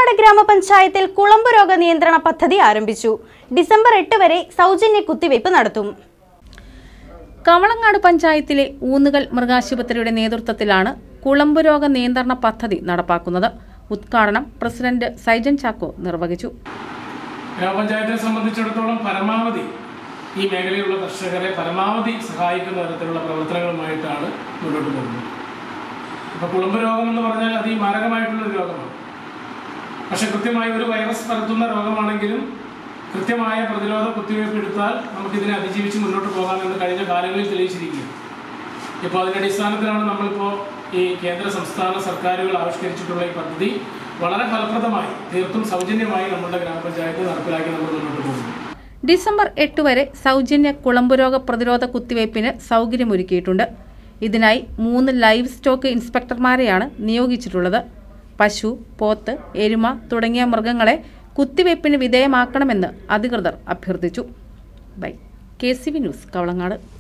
കവളങ്ങാട് ഗ്രാമപഞ്ചായത്തിൽ കുളമ്പ് രോഗ നിയന്ത്രണ പദ്ധതി ആരംഭിച്ചു ഡിസംബർ എട്ട് വരെ സൗജന്യ കുത്തിവയ്പ് നടത്തും കവളങ്ങാട് പഞ്ചായത്തിലെ ഊന്നുകൽ മൃഗാശുപത്രിയുടെ നേതൃത്വത്തിലാണ് കുളമ്പ് രോഗ നിയന്ത്രണ പദ്ധതി നടപ്പാക്കുന്നത് ഉദ്ഘാടനം പ്രസിഡന്റ് സൈജൻ ചാക്കോ നിർവഹിച്ചു ഗ്രാമപഞ്ചായത്തിനെ സംബന്ധിച്ചിടത്തോളം പരമാവധി ഈ മേഖലയിലുള്ള കർഷകരെ പരമാവധി സഹായിക്കുന്ന തരത്തിലുള്ള പ്രവർത്തനങ്ങളുമായിട്ടാണ് മുന്നോട്ട് പോകുന്നത് ഇപ്പോൾ കുളമ്പ് രോഗം എന്ന് പറഞ്ഞാൽ അത് ഈ മാരകമായിട്ടുള്ളൊരു രോഗമാണ് പക്ഷെ കൃത്യമായി ഒരു വൈറസ് പരത്തുന്ന രോഗമാണെങ്കിലും കൃത്യമായ പ്രതിരോധ കുത്തിവയ്പ് എടുത്താൽ നമുക്കിതിനെ അതിജീവിച്ച് മുന്നോട്ട് പോകാമെന്ന് കഴിഞ്ഞ കാലങ്ങളിൽ തെളിയിച്ചിരിക്കുകയാണ് ഇപ്പോൾ അതിൻ്റെ അടിസ്ഥാനത്തിലാണ് നമ്മളിപ്പോൾ ഈ കേന്ദ്ര സംസ്ഥാന സർക്കാരുകൾ ആവിഷ്കരിച്ചിട്ടുള്ള ഈ പദ്ധതി വളരെ ഫലപ്രദമായി തീർത്തും സൗജന്യമായി നമ്മുടെ ഗ്രാമപഞ്ചായത്ത് നടപ്പിലാക്കി നമ്മൾ മുന്നോട്ട് പോകുന്നു ഡിസംബർ എട്ട് വരെ സൗജന്യ കുളമ്പ് രോഗ പ്രതിരോധ കുത്തിവയ്പ്പിന് സൗകര്യമൊരുക്കിയിട്ടുണ്ട് ഇതിനായി മൂന്ന് ലൈവ് സ്റ്റോക്ക് ഇൻസ്പെക്ടർമാരെയാണ് നിയോഗിച്ചിട്ടുള്ളത് പശു പോത്ത് എരുമ തുടങ്ങിയ മൃഗങ്ങളെ കുത്തിവയ്പ്പിന് വിധേയമാക്കണമെന്ന് അധികൃതർ അഭ്യർത്ഥിച്ചു by K C V news Kavalangad